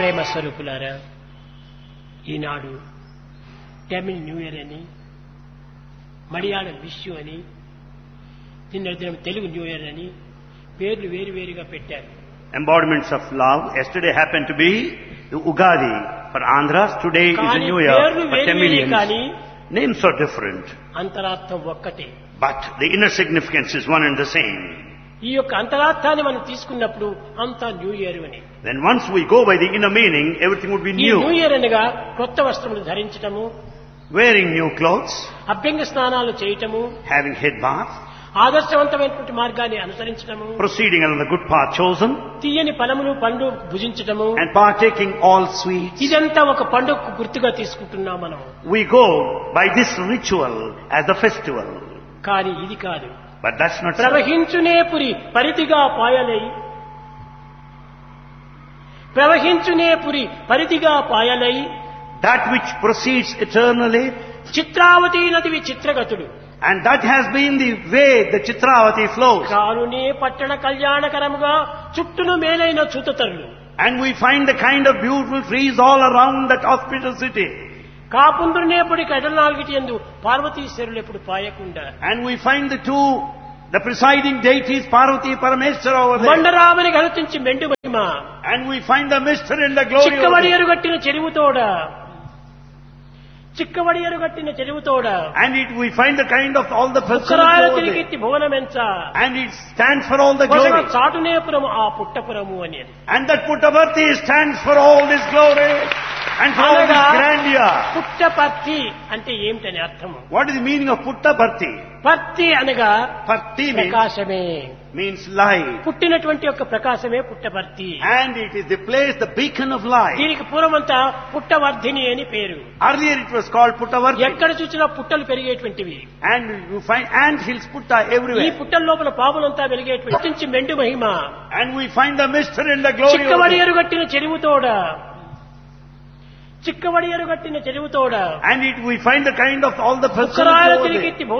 ప్రేమ స్వరూపులారా ఈనాడు Tamil new year అని మలయాళం విషు అని నిన్న దినం తెలుగు న్యూ ఇయర్ అని పేర్లు వేరువేరుగా పెట్టారు Embodiments of love. Yesterday happened to be the Ugadi for Andhras. Today is the కానీ New Year పేర్లు for వేరువేరే Tamilians. కానీ Names are different, అంతరార్థం ఒక్కటే but the inner significance is one and the same. ఈ యొక్క అంతరార్థాన్ని మనం తీసుకున్నప్పుడు అంతా న్యూ ఇయర్ అని Then once we go by the inner meaning, everything would be ఈ న్యూ new. ఇయర్ అనగా కొత్త వస్త్రములు ధరించటము Wearing new clothes, అభ్యంగ స్నానాలు చేయటము having head bath, ఆదర్శవంతమైనటువంటి మార్గాన్ని అనుసరించటము proceeding along the good path chosen, తీయని ఫలములు పండ్లు భుజించటము and partaking all sweets. ఇదంతా ఒక పండుగకు గుర్తుగా తీసుకుంటున్నాం మనం We go by this ritual as a festival. కానీ ఇది కాదు But that's not so. ప్రవహించునే Puri పరిధిగా పాయలై ప్రవహించునే Puri పరిధిగా పాయలై That which proceeds eternally, Chitravati నదివి చిత్రగతుడు and that has been the way the Chitravati flows. కారునే పట్టణ కళ్యాణకరముగా చుట్టును మేలైన చూతతరులు And we find the kind of beautiful trees all around that auspicious city. కాపుందునేపుడి కడనాలుగిటి ఎందు పార్వతీశ్వరులు ఎప్పుడు పాయకుండా And we find the two, the presiding deities, Parvati Parameshwara over there. మండరామని గలుతించి మెండు Mahima And we find the mystery and the glory over చిక్కవడి there. ఎరుగట్టిన చెరువుతోడ చిక్కవడి ఎరుగట్టిన చెరువుతోడ And it, we find the kind of all the ఉక్కరాల festivals over there. తిరిగెత్తి భువనమెంచ And it stands for all the కొసగ glory. చాటునేపురము ఆ పుట్టపురము అని And that Puttaparthi stands for all this glory and for all this అనగా grandeur. Puttaparthi అంటే ఏమిటని అర్థము What is the meaning of Puttaparthi? పర్తి అనగా Parthi means, ప్రకాశమే means light. పుట్టినటువంటి యొక్క ప్రకాశమే Puttaparthi And it is the place, the beacon of light. దీనికి పూర్వమంతా పుట్టవర్ధిని అని పేరు Earlier it was called Puttavarthi. ఎక్కడ చూసినా పుట్టలు పెరిగేటువంటివి And you find ant hills Putta ఈ everywhere. పుట్టల లోపల పాములంతా వెలిగేటువంటి నుంచి మెండు మహిమ And we find the mystery and the glory of చిక్కవడి it. ఎరుగట్టిన చెరువుతోడ చిక్కవడి ఎరుగట్టిన చెరువుతోడ And it, we find the kind of all the ఉక్కరాల festivals over there. తిరిగెత్తి